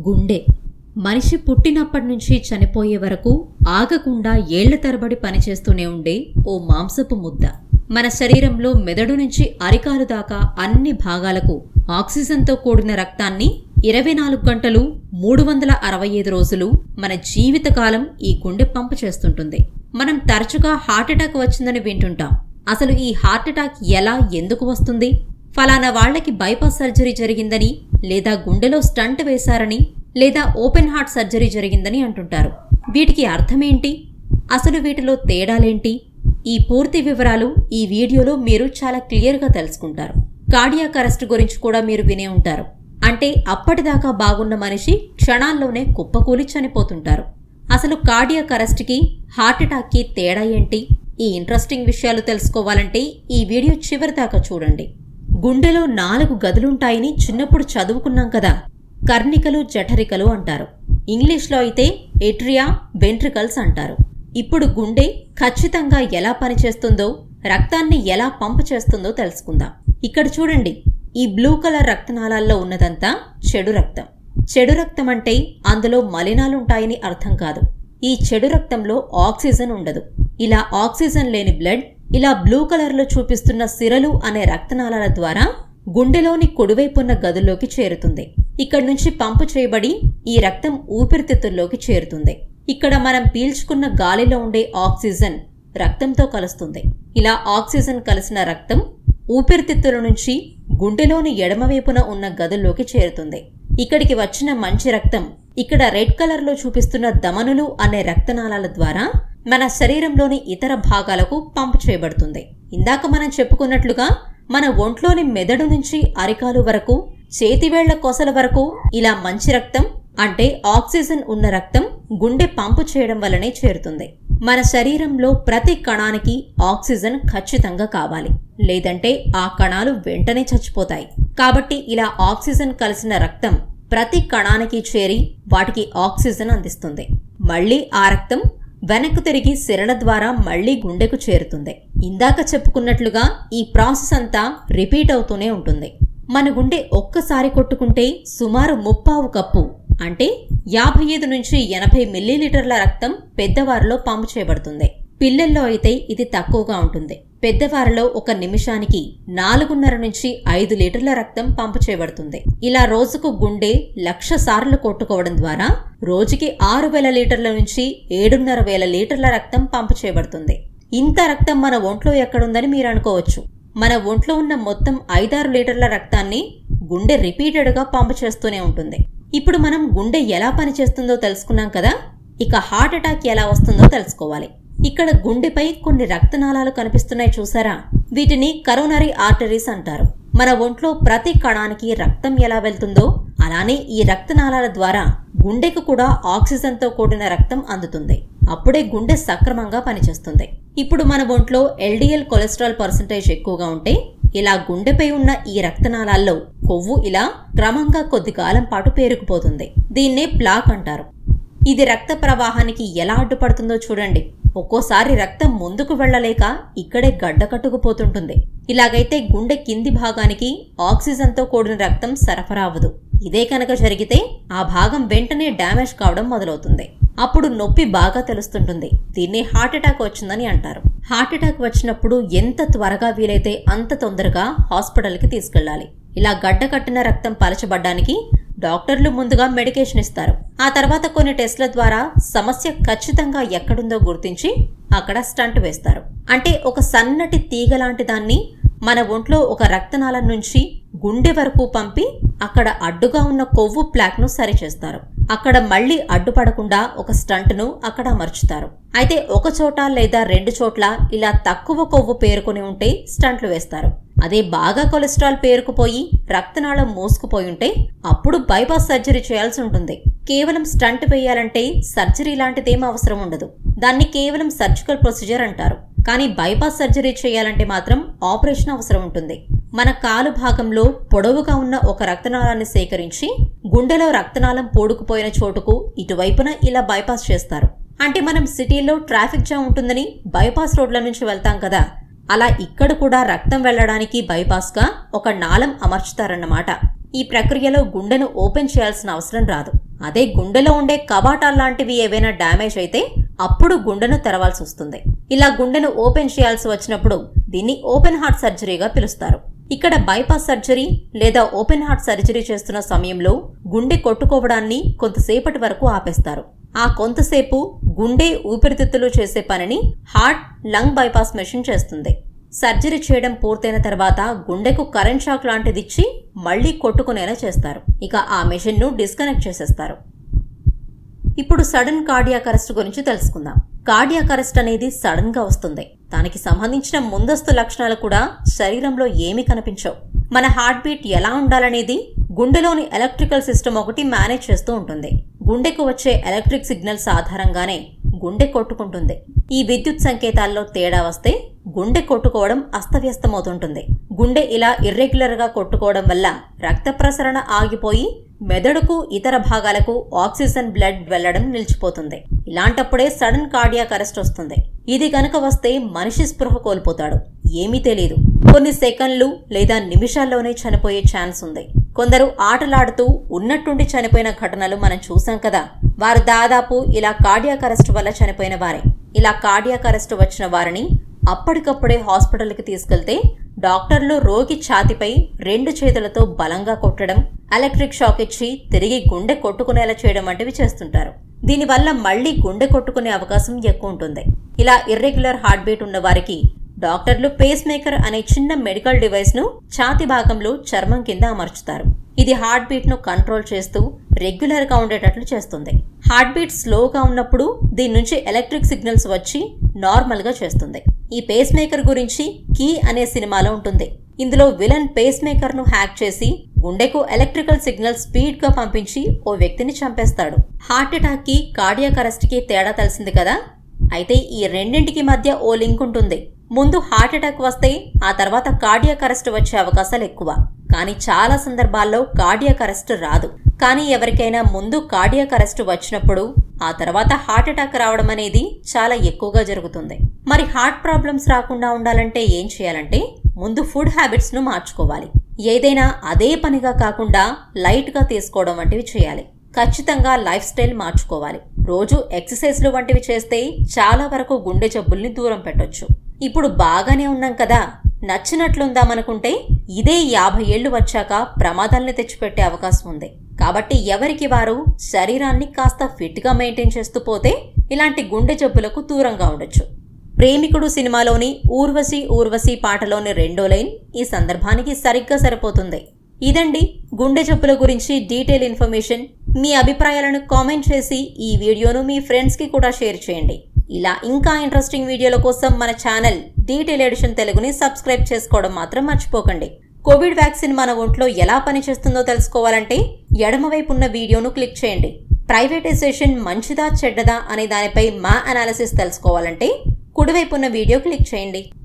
గుండె మనిషి పుట్టినప్పటి నుంచి చనిపోయే వరకు ఆగకుండా ఏళ్ల తరబడి పనిచేస్తూనే ఉండే ఓ మాంసపు ముద్ద మన శరీరంలో మెదడు నుంచి అరికాలు దాకా అన్ని భాగాలకు ఆక్సిజన్తో కూడిన రక్తాన్ని ఇరవై నాలుగు గంటలు మూడు వందల అరవై ఐదు రోజులు మన జీవితకాలం ఈ గుండె పంపు చేస్తుంటుంది మనం తరచుగా హార్ట్అటాక్ వచ్చిందని వింటుంటాం అసలు ఈ హార్ట్అటాక్ ఎలా ఎందుకు వస్తుంది ఫలానా వాళ్లకి బైపాస్ సర్జరీ జరిగిందని లేదా గుండెలో స్టంట్ వేశారని లేదా ఓపెన్ హార్ట్ సర్జరీ జరిగిందని అంటుంటారు వీటికి అర్థమేంటి అసలు వీటిలో తేడాలేంటి ఈ పూర్తి వివరాలు ఈ వీడియోలో మీరు చాలా క్లియర్గా తెలుసుకుంటారు కార్డియాక్ అరెస్ట్ గురించి కూడా మీరు వినే ఉంటారు అంటే అప్పటిదాకా బాగున్న మనిషి క్షణాల్లోనే కుప్పకూలి చనిపోతుంటారు అసలు కార్డియాక్ అరెస్ట్కి హార్ట్అటాక్కి తేడా ఏంటి ఈ ఇంట్రెస్టింగ్ విషయాలు తెలుసుకోవాలంటే ఈ వీడియో చివరి దాకా చూడండి గుండెలో నాలుగు గదులుంటాయని చిన్నప్పుడు చదువుకున్నాం కదా కర్ణికలు జఠరికలు అంటారు ఇంగ్లీష్లో అయితే ఎట్రియా వెంట్రికల్స్ అంటారు ఇప్పుడు గుండె ఖచ్చితంగా ఎలా పనిచేస్తుందో రక్తాన్ని ఎలా పంపు చేస్తుందో తెలుసుకుందాం ఇక్కడ చూడండి ఈ బ్లూ కలర్ రక్తనాళాల్లో ఉన్నదంతా చెడు రక్తం చెడు రక్తం అంటే అందులో మలినాలుంటాయని అర్థం కాదు ఈ చెడు రక్తంలో ఆక్సిజన్ ఉండదు ఇలా ఆక్సిజన్ లేని బ్లడ్ ఇలా బ్లూ కలర్లో చూపిస్తున్న సిరలు అనే రక్తనాళాల ద్వారా గుండెలోని కుడివైపున్న గదుల్లోకి చేరుతుంది ఇక్కడి నుంచి పంపు చేయబడి ఈ రక్తం ఊపిరితిత్తుల్లోకి చేరుతుంది ఇక్కడ మనం పీల్చుకున్న గాలిలో ఉండే ఆక్సిజన్ రక్తంతో కలుస్తుంది ఇలా ఆక్సిజన్ కలిసిన రక్తం ఊపిరితిత్తుల నుంచి గుండెలోని ఎడమవైపున ఉన్న గదుల్లోకి చేరుతుంది ఇక్కడికి వచ్చిన మంచి రక్తం ఇక్కడ రెడ్ కలర్లో చూపిస్తున్న దమనులు అనే రక్తనాళాల ద్వారా మన శరీరంలోని ఇతర భాగాలకు పంపు చేయబడుతుంది ఇందాక మనం చెప్పుకున్నట్లుగా మన ఒంట్లోని మెదడు నుంచి అరికాలు వరకు చేతివేళ్ల కొసల వరకు ఇలా మంచి రక్తం అంటే ఆక్సిజన్ ఉన్న రక్తం గుండె పంపు చేయడం వల్లనే చేరుతుంది మన శరీరంలో ప్రతి కణానికి ఆక్సిజన్ ఖచ్చితంగా కావాలి లేదంటే ఆ కణాలు వెంటనే చచ్చిపోతాయి కాబట్టి ఇలా ఆక్సిజన్ కలిసిన రక్తం ప్రతి కణానికి చేరి వాటికి ఆక్సిజన్ అందిస్తుంది మళ్ళీ ఆ రక్తం వెనక్కు తిరిగి సిరల ద్వారా మళ్లీ గుండెకు చేరుతుంది ఇందాక చెప్పుకున్నట్లుగా ఈ ప్రాసెస్ అంతా రిపీట్ అవుతూనే ఉంటుంది మన గుండె ఒక్కసారి కొట్టుకుంటే సుమారు ముప్పావు కప్పు అంటే యాభై ఐదు నుంచి ఎనభై మిల్లీలీటర్ల రక్తం పెద్దవారిలో పంపు చేయబడుతుంది పిల్లల్లో అయితే ఇది తక్కువగా ఉంటుంది పెద్దవారిలో ఒక నిమిషానికి నాలుగున్నర నుంచి ఐదు లీటర్ల రక్తం పంపు చేయబడుతుంది ఇలా రోజుకు గుండె లక్ష సార్లు కొట్టుకోవడం ద్వారా రోజుకి ఆరు వేల లీటర్ల నుంచి ఏడున్నర వేల లీటర్ల రక్తం పంపు చేయబడుతుంది ఇంత రక్తం మన ఒంట్లో ఎక్కడుందని మీరు అనుకోవచ్చు మన ఒంట్లో ఉన్న మొత్తం ఐదారు లీటర్ల రక్తాన్ని గుండె రిపీటెడ్గా పంపు చేస్తూనే ఉంటుంది ఇప్పుడు మనం గుండె ఎలా పనిచేస్తుందో తెలుసుకున్నాం కదా ఇక హార్ట్ అటాక్ ఎలా వస్తుందో తెలుసుకోవాలి ఇక్కడ గుండెపై కొన్ని రక్తనాళాలు కనిపిస్తున్నాయి చూసారా వీటిని కరోనరీ ఆర్టరీస్ అంటారు మన ఒంట్లో ప్రతి కణానికి రక్తం ఎలా వెళ్తుందో అలానే ఈ రక్తనాళాల ద్వారా గుండెకు కూడా ఆక్సిజన్తో కూడిన రక్తం అందుతుంది అప్పుడే గుండె సక్రమంగా పనిచేస్తుంది ఇప్పుడు మన ఒంట్లో ఎల్డిఎల్ కొలెస్ట్రాల్ పర్సంటేజ్ ఎక్కువగా ఉంటే ఇలా గుండెపై ఉన్న ఈ రక్తనాళాల్లో కొవ్వు ఇలా క్రమంగా కొద్ది కాలం పాటు పేరుకుపోతుంది దీన్నే ప్లాక్ అంటారు ఇది రక్త ప్రవాహానికి ఎలా అడ్డుపడుతుందో చూడండి ఒక్కోసారి రక్తం ముందుకు వెళ్లలేక ఇక్కడే గడ్డ కట్టుకుపోతుంటుంది ఇలాగైతే గుండె కింది భాగానికి ఆక్సిజన్తో కూడిన రక్తం సరఫరా అవ్వదు ఇదే కనుక జరిగితే ఆ భాగం వెంటనే డ్యామేజ్ కావడం మొదలవుతుంది అప్పుడు నొప్పి బాగా తెలుస్తుంటుంది దీన్ని హార్ట్ అటాక్ వచ్చిందని అంటారు హార్ట్ అటాక్ వచ్చినప్పుడు ఎంత త్వరగా వీలైతే అంత తొందరగా హాస్పిటల్కి తీసుకెళ్లాలి ఇలా గడ్డ కట్టిన రక్తం పలచబడ్డానికి డాక్టర్లు ముందుగా మెడికేషన్ ఇస్తారు ఆ తర్వాత కొన్ని టెస్ట్ల ద్వారా సమస్య ఖచ్చితంగా ఎక్కడుందో గుర్తించి అక్కడ స్టంట్ వేస్తారు అంటే ఒక సన్నటి తీగ లాంటి దాన్ని మన ఒంట్లో ఒక రక్తనాళం నుంచి గుండె వరకు పంపి అక్కడ అడ్డుగా ఉన్న కొవ్వు ప్లాక్ ను సరిచేస్తారు అక్కడ మళ్లీ అడ్డుపడకుండా ఒక స్టంట్ ను అక్కడ అమర్చుతారు అయితే ఒక చోట లేదా రెండు చోట్ల ఇలా తక్కువ కొవ్వు పేరుకుని ఉంటే స్టంట్లు వేస్తారు అదే బాగా కొలెస్ట్రాల్ పేరుకుపోయి రక్తనాళం మూసుకుపోయి ఉంటే అప్పుడు బైపాస్ సర్జరీ చేయాల్సి ఉంటుంది కేవలం స్టంట్ వేయాలంటే సర్జరీ లాంటిదేం అవసరం ఉండదు దాన్ని కేవలం సర్జికల్ ప్రొసీజర్ అంటారు కానీ బైపాస్ సర్జరీ చేయాలంటే మాత్రం ఆపరేషన్ అవసరం ఉంటుంది మన కాలు భాగంలో పొడవుగా ఉన్న ఒక రక్తనాళాన్ని సేకరించి గుండెలో రక్తనాళం పూడుకుపోయిన చోటుకు ఇటువైపున ఇలా బైపాస్ చేస్తారు అంటే మనం సిటీలో ట్రాఫిక్ జామ్ ఉంటుందని బైపాస్ రోడ్ల నుంచి వెళ్తాం కదా అలా ఇక్కడ కూడా రక్తం వెళ్లడానికి బైపాస్గా ఒక నాళం అమర్చుతారన్నమాట ఈ ప్రక్రియలో గుండెను ఓపెన్ చేయాల్సిన అవసరం రాదు అదే గుండెలో ఉండే కవాటాల్ లాంటివి ఏవైనా డ్యామేజ్ అయితే అప్పుడు గుండెను తెరవాల్సి వస్తుంది ఇలా గుండెను ఓపెన్ చేయాల్సి వచ్చినప్పుడు దీన్ని ఓపెన్ హార్ట్ సర్జరీగా పిలుస్తారు ఇక్కడ బైపాస్ సర్జరీ లేదా ఓపెన్ హార్ట్ సర్జరీ చేస్తున్న సమయంలో గుండె కొట్టుకోవడాన్ని కొంతసేపటి వరకు ఆపేస్తారు ఆ కొంతసేపు గుండె ఊపిరితిత్తులు చేసే పనిని హార్ట్ లంగ్ బైపాస్ మెషిన్ చేస్తుంది సర్జరీ చేయడం పూర్తయిన తర్వాత గుండెకు కరెంట్ షాక్ లాంటిదిచ్చి మళ్లీ కొట్టుకునేలా చేస్తారు ఇక ఆ మెషిన్ ను డిస్కనెక్ట్ చేసేస్తారు ఇప్పుడు సడన్ కార్డియాక్ అరెస్ట్ గురించి తెలుసుకుందాం కార్డియాక్ అరెస్ట్ అనేది సడన్ గా వస్తుంది దానికి సంబంధించిన ముందస్తు లక్షణాలు కూడా శరీరంలో ఏమీ కనిపించవు మన హార్ట్ బీట్ ఎలా ఉండాలనేది గుండెలోని ఎలక్ట్రికల్ సిస్టమ్ ఒకటి మేనేజ్ చేస్తూ ఉంటుంది గుండెకు వచ్చే ఎలక్ట్రిక్ సిగ్నల్స్ ఆధారంగానే గుండె కొట్టుకుంటుంది ఈ విద్యుత్ సంకేతాల్లో తేడా వస్తే గుండె కొట్టుకోవడం అస్తవ్యస్తమవుతుంటుంది గుండె ఇలా ఇర్రెగ్యులర్ గా కొట్టుకోవడం వల్ల రక్త ప్రసరణ ఆగిపోయి మెదడుకు ఇతర భాగాలకు ఆక్సిజన్ బ్లడ్ వెళ్లడం నిలిచిపోతుంది ఇలాంటప్పుడే సడన్ కార్డియాక్ అరెస్ట్ వస్తుంది ఇది గనక వస్తే మనిషి స్పృహ కోల్పోతాడు ఏమీ తెలియదు కొన్ని సెకండ్లు లేదా నిమిషాల్లోనే చనిపోయే ఛాన్స్ ఉంది కొందరు ఆటలాడుతూ ఉన్నట్టుండి చనిపోయిన ఘటనలు మనం చూసాం కదా వారు దాదాపు ఇలా కార్డియాక్ అరెస్ట్ వల్ల చనిపోయిన వారే ఇలా కార్డియాక్ అరెస్ట్ వచ్చిన వారిని అప్పటికప్పుడే హాస్పిటల్కి తీసుకెళ్తే డాక్టర్లు రోగి ఛాతిపై రెండు చేతులతో బలంగా కొట్టడం ఎలక్ట్రిక్ షాక్ ఇచ్చి తిరిగి గుండె కొట్టుకునేలా చేయడం వంటివి చేస్తుంటారు దీనివల్ల మళ్లీ గుండె కొట్టుకునే అవకాశం ఎక్కువ ఉంటుంది ఇలా ఇర్రెగ్యులర్ హార్ట్ బీట్ ఉన్న వారికి డాక్టర్లు పేస్ మేకర్ అనే చిన్న మెడికల్ డివైస్ ను ఛాతి భాగంలో చర్మం కింద అమర్చుతారు ఇది హార్ట్ బీట్ ను కంట్రోల్ చేస్తూ రెగ్యులర్ గా ఉండేటట్లు చేస్తుంది హార్ట్ బీట్ స్లోగా ఉన్నప్పుడు దీని నుంచి ఎలక్ట్రిక్ సిగ్నల్స్ వచ్చి నార్మల్ గా చేస్తుంది ఈ పేస్ మేకర్ గురించి కీ అనే సినిమాలో ఉంటుంది ఇందులో విలన్ పేస్ మేకర్ ను హ్యాక్ చేసి గుండెకు ఎలక్ట్రికల్ సిగ్నల్ స్పీడ్ గా పంపించి ఓ వ్యక్తిని చంపేస్తాడు హార్ట్ అటాక్ కి కార్డియాక్ అరెస్ట్ కి తేడా తెలిసింది కదా అయితే ఈ రెండింటికి మధ్య ఓ లింక్ ఉంటుంది ముందు హార్ట్ అటాక్ వస్తే ఆ తర్వాత కార్డియాక్ అరెస్ట్ వచ్చే అవకాశాలు ఎక్కువ కానీ చాలా సందర్భాల్లో కార్డియాక్ అరెస్ట్ రాదు కానీ ఎవరికైనా ముందు కార్డియాక్ అరెస్ట్ వచ్చినప్పుడు ఆ తర్వాత హార్ట్ అటాక్ రావడం అనేది చాలా ఎక్కువగా జరుగుతుంది మరి హార్ట్ ప్రాబ్లమ్స్ రాకుండా ఉండాలంటే ఏం చేయాలంటే ముందు ఫుడ్ హ్యాబిట్స్ ను మార్చుకోవాలి ఏదైనా అదే పనిగా కాకుండా లైట్ గా తీసుకోవడం వంటివి చేయాలి ఖచ్చితంగా లైఫ్ స్టైల్ మార్చుకోవాలి రోజు ఎక్సర్సైజ్లు వంటివి చేస్తే చాలా వరకు గుండె జబ్బుల్ని దూరం పెట్టొచ్చు ఇప్పుడు బాగానే ఉన్నాం కదా నచ్చినట్లుందామనుకుంటే ఇదే యాభై ఏళ్లు వచ్చాక ప్రమాదాల్ని తెచ్చిపెట్టే అవకాశం ఉంది కాబట్టి ఎవరికి వారు శరీరాన్ని కాస్త ఫిట్ గా మెయింటైన్ చేస్తూ పోతే ఇలాంటి గుండె జబ్బులకు దూరంగా ఉండొచ్చు ప్రేమికుడు సినిమాలోని ఊర్వశి ఊర్వశి పాటలోని రెండో లైన్ ఈ సందర్భానికి సరిగ్గా సరిపోతుంది ఇదండి గుండె జబ్బుల గురించి డీటెయిల్ ఇన్ఫర్మేషన్ మీ అభిప్రాయాలను కామెంట్ చేసి ఈ వీడియోను మీ ఫ్రెండ్స్ కి కూడా షేర్ చేయండి ఇలా ఇంకా ఇంట్రెస్టింగ్ వీడియోల కోసం మన ఛానల్ డీటెయిల్ ఎడిషన్ తెలుగుని సబ్స్క్రైబ్ చేసుకోవడం మాత్రం మర్చిపోకండి కోవిడ్ వ్యాక్సిన్ మన ఒంట్లో ఎలా పనిచేస్తుందో తెలుసుకోవాలంటే ఎడమవైపు ఉన్న వీడియోను క్లిక్ చేయండి ప్రైవేటైజేషన్ మంచిదా చెడ్డదా అనే దానిపై మా అనాలిసిస్ తెలుసుకోవాలంటే కుడివైపు ఉన్న వీడియో క్లిక్ చేయండి